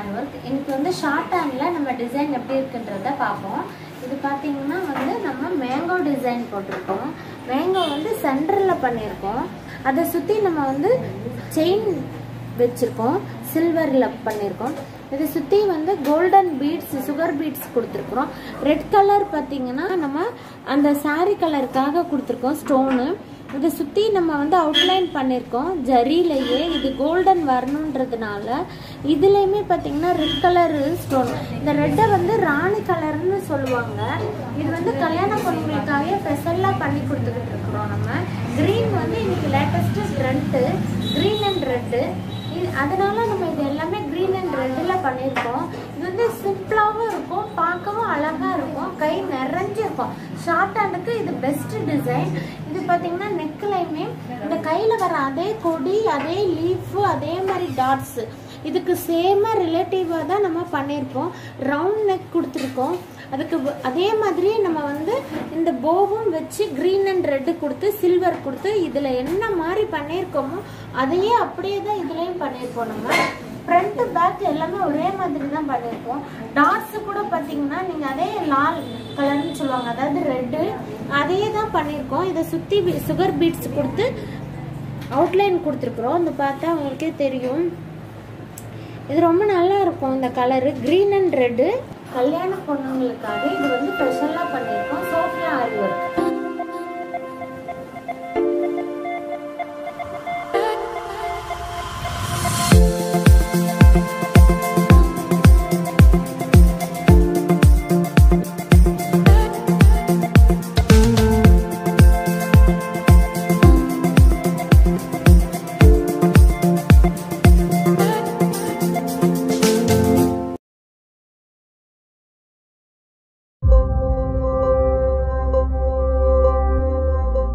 hand work இன்னைக்கு வந்து short handle நம்ம டிசைன் எப்படி இருக்குன்றத பார்ப்போம் இது பார்த்தீங்கன்னா வந்து நம்ம மேங்கோ டிசைன் போட்டிருக்கோம் மேங்கோ வந்து சென்டரில் பண்ணியிருக்கோம் அதை சுற்றி நம்ம வந்து செயின் வச்சுருக்கோம் சில்வரில் பண்ணியிருக்கோம் இதை சுற்றி வந்து கோல்டன் பீட்ஸ் சுகர் பீட்ஸ் கொடுத்துருக்குறோம் ரெட் கலர் பார்த்தீங்கன்னா நம்ம அந்த saree கலருக்காக கொடுத்துருக்கோம் ஸ்டோனு இதை சுற்றி நம்ம வந்து அவுட்லைன் பண்ணியிருக்கோம் ஜரியிலேயே இது கோல்டன் வரணுன்றதுனால இதுலேயுமே பார்த்தீங்கன்னா ரெட் கலர் ஸ்டோன் இந்த ரெட்டை வந்து ராணி கலர்னு சொல்லுவாங்க இது வந்து கல்யாண பொண்ணுங்களுக்காக ஸ்பெஷலாக பண்ணி கொடுத்துக்கிட்டு இருக்கிறோம் நம்ம க்ரீன் வந்து இன்னைக்கு latest trend green and red இது அதனால நம்ம இது எல்லாமே க்ரீன் அண்ட் ரெட்டில் பண்ணியிருக்கோம் இது வந்து சிம்பிளாகவும் இருக்கும் பார்க்கவும் அழகாக இருக்கும் கை நிறைஞ்சிருக்கும் ஷார்ட் ஹேண்டுக்கு இது பெஸ்ட் டிசைன் இது பார்த்தீங்கன்னா நெக்லையுமே இந்த கையில் வர அதே கொடி அதே லீஃபு அதே மாதிரி டாட்ஸ் இதுக்கு சேமாக ரிலேட்டிவாக தான் நம்ம பண்ணியிருப்போம் ரவுண்ட் நெக் கொடுத்துருக்கோம் அதுக்கு வ- அதே மாதிரி நம்ம வந்து இந்த போவும் வச்சு க்ரீன் அண்ட் ரெட்டு கொடுத்து சில்வர் கொடுத்து இதில் என்ன மாதிரி பண்ணியிருக்கோமோ அதையே அப்படியே தான் இதுலேயும் பண்ணியிருப்போம் நம்ம ஃப்ரண்ட் பேக் எல்லாமே ஒரே மாதிரி தான் பண்ணியிருப்போம் டாட்ஸ் கூட பார்த்தீங்கன்னா நீங்கள் அதே லால் கலர்னு சொல்லுவாங்க அதாவது ரெட்டு அதையே தான் பண்ணியிருக்கோம் இதை சுற்றி சுகர் பீட்ஸ் கொடுத்து அவுட்லைன் கொடுத்துருக்குறோம் இந்த பார்த்தா உங்களுக்கே தெரியும் இது ரொம்ப நல்லா இருக்கும் இந்த கலரு க்ரீன் அண்ட் ரெட்டு கல்யாண பொண்ணுங்களுக்காக இது வந்து ஸ்பெஷலாக பண்ணியிருக்கோம் சோஃபியா ஆரி ஒர்க்